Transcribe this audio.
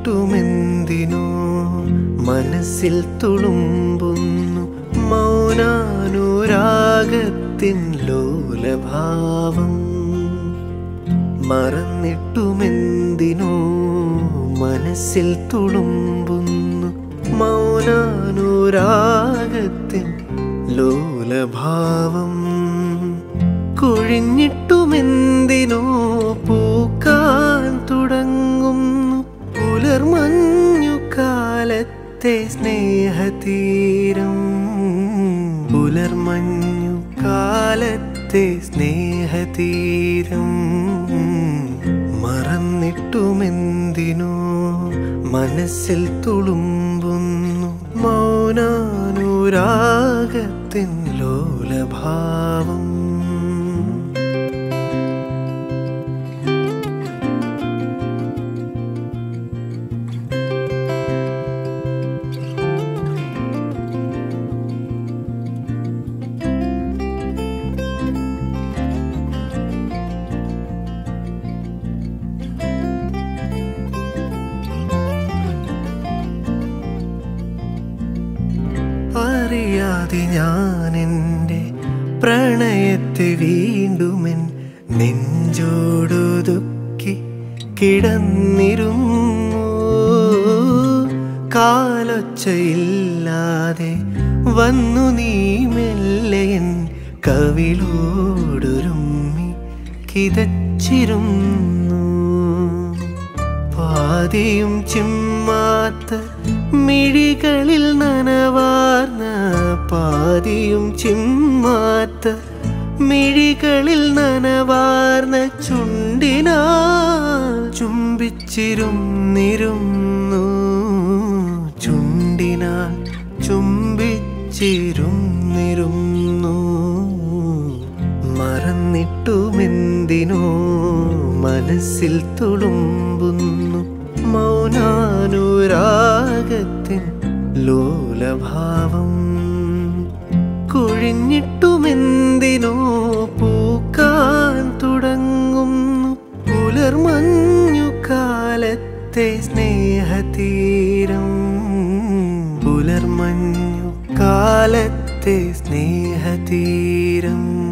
മറന്നിട്ടുമെന്തിനോ മനസ്സിൽ തുളുമ്പുന്നു മൗനാനുരാഗത്തിൻ ലോലഭാവം മറന്നിട്ടുമെന്തിനോ മനസ്സിൽ തുളുമ്പുന്നു മൗനാനുരാഗത്തിൻ ലോലഭാവം കൊഴിഞ്ഞിട്ടുമെന്തിനോ പൂക്കാൻ തുടങ്ങുന്നു പുലർമഞ്ഞു കാലത്തെ സ്നേഹതീരം പുലർമഞ്ഞു കാലത്തെ സ്നേഹതീരം മറന്നിട്ടുമെന്തിനോ മനസ്സിൽ തുളുമ്പുന്നു മൗനാനുരാഗത്തിൻ ലോലഭാവം അറിയാതെ ഞാൻ എൻ്റെ പ്രണയത്തെ വീണ്ടുമെൻ നെഞ്ചോടൊതുക്കി കിടന്നിരുന്നു കാലൊച്ചയില്ലാതെ വന്നു നീ മെല്ലയൻ കവിളോടൊരുമ്മി കിതച്ചിരുന്നു പാതിയും ചിമ്മാത്ത മിഴികളിൽ നനവാർന്ന പാതിയും ചിമ്മാത്ത മിഴികളിൽ നനവാർന്ന ചുണ്ടിനാ ചുംബിച്ചിരുന്നിരുന്നു ചുണ്ടിനാൽ ചുംബിച്ചിരുന്നിരുന്നു മറന്നിട്ടുമെന്തിനോ മനസ്സിൽ തുളുമ്പുന്നു മൗനാനുരാഗത്തിൻ ലോലഭാവം കൊഴിഞ്ഞിട്ടുമെന്തിനോ പൂക്കാൻ തുടങ്ങുന്നു പുലർമഞ്ഞു കാലത്തെ സ്നേഹതീരം പുലർമഞ്ഞു കാലത്തെ സ്നേഹതീരം